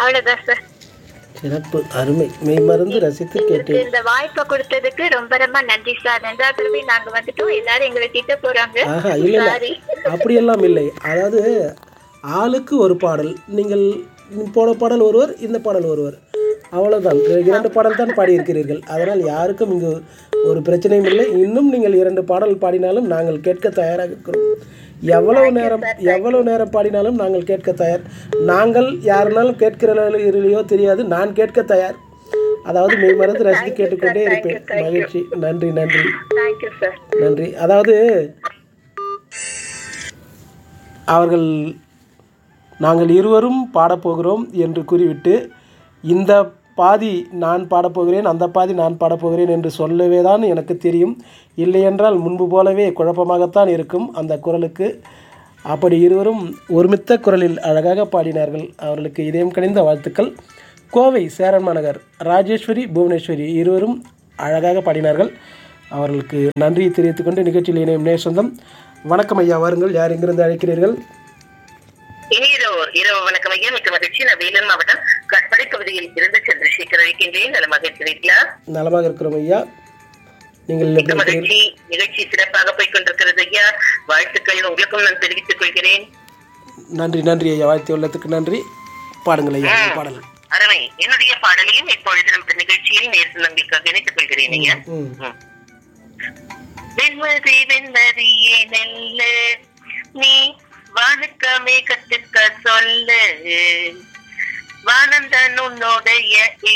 அவ்வளவுதான் சார் சிறப்பு அருமை மெய் மறந்து ரசித்து எங்களுக்கு கேட்டேன் இந்த வாய்ப்பை கொடுத்ததுக்கு ரொம்ப ரொம்ப நன்றி சார் ரெண்டாவது தடவை நாங்க வந்துட்டோம் எல்லாரும் எங்களை திட்ட போறாங்க ஆஹா இல்லை இல்லை சாரி அப்படியெல்லாம் இல்லை அதாவது ஆளுக்கு ஒரு பாடல் நீங்கள் போன பாடல் ஒருவர் இந்த பாடல் ஒருவர் அவ்வளவுதான் இரண்டு பாடல் தான் பாடியிருக்கிறீர்கள் அதனால் யாருக்கும் இங்கு ஒரு பிரச்சனையும் இல்லை இன்னும் நீங்கள் இரண்டு பாடல் பாடினாலும் நாங்கள் கேட்க தயாராக இருக்கிறோம் எவ்வளவு நேரம் எவ்வளவு நேரம் பாடினாலும் நாங்கள் கேட்க தயார் நாங்கள் யாருனாலும் கேட்கிறீர்களோ தெரியாது நான் கேட்க தயார் அதாவது மெய் மறந்து ரசித்து கேட்டுக்கொண்டே இருப்பேன் மகிழ்ச்சி நன்றி நன்றி தேங்க்யூ சார் நன்றி அதாவது அவர்கள் நாங்கள் இருவரும் பாடப்போகிறோம் என்று கூறிவிட்டு இந்த பாதி நான் பாடப்போகிறேன் அந்த பாதி நான் பாடப்போகிறேன் என்று சொல்லவே தான் எனக்கு தெரியும் இல்லையென்றால் முன்பு போலவே குழப்பமாகத்தான் இருக்கும் அந்த குரலுக்கு அப்படி இருவரும் ஒருமித்த குரலில் அழகாக பாடினார்கள் அவர்களுக்கு இதயம் கனிந்த வாழ்த்துக்கள் கோவை சேரன் மாநகர் ராஜேஸ்வரி புவனேஸ்வரி இருவரும் அழகாக பாடினார்கள் அவர்களுக்கு நன்றி தெரிவித்துக் கொண்டு நிகழ்ச்சியில் இணையும் நேசந்தம் வணக்கம் ஐயா வாருங்கள் யார் எங்கிருந்து அழைக்கிறீர்கள் இனியதோர் இரவு வணக்கம் ஐயா மிக்க மகிழ்ச்சி நான் வேலூர் மாவட்டம் கற்படை பகுதியில் இருந்து சந்திரசேகர் அழைக்கின்றேன் நலமாக இருக்கிறீர்களா நலமாக இருக்கிறோம் ஐயா நீங்கள் மிக்க எப்படி இருக்கிறீர்கள் மகிழ்ச்சி நிகழ்ச்சி சிறப்பாக போய் கொண்டிருக்கிறது ஐயா வாழ்த்துக்கள் உங்களுக்கும் நான் தெரிவித்துக் கொள்கிறேன் நன்றி நன்றி ஐயா வாழ்த்து உள்ளத்துக்கு நன்றி பாடுங்கள் ஐயா உங்கள் பாடல் அருமை என்னுடைய பாடலையும் இப்பொழுது நமது நிகழ்ச்சியில் நேர்ந்தங்களுக்காக இணைத்துக் கொள்கிறேன் ஐயா ம் ம். வெண்மதி வெண்மதியே நெல்லு நீ வானுக்கமே கத்துக்க சொல்லு வானந்தன் உன்னுடைய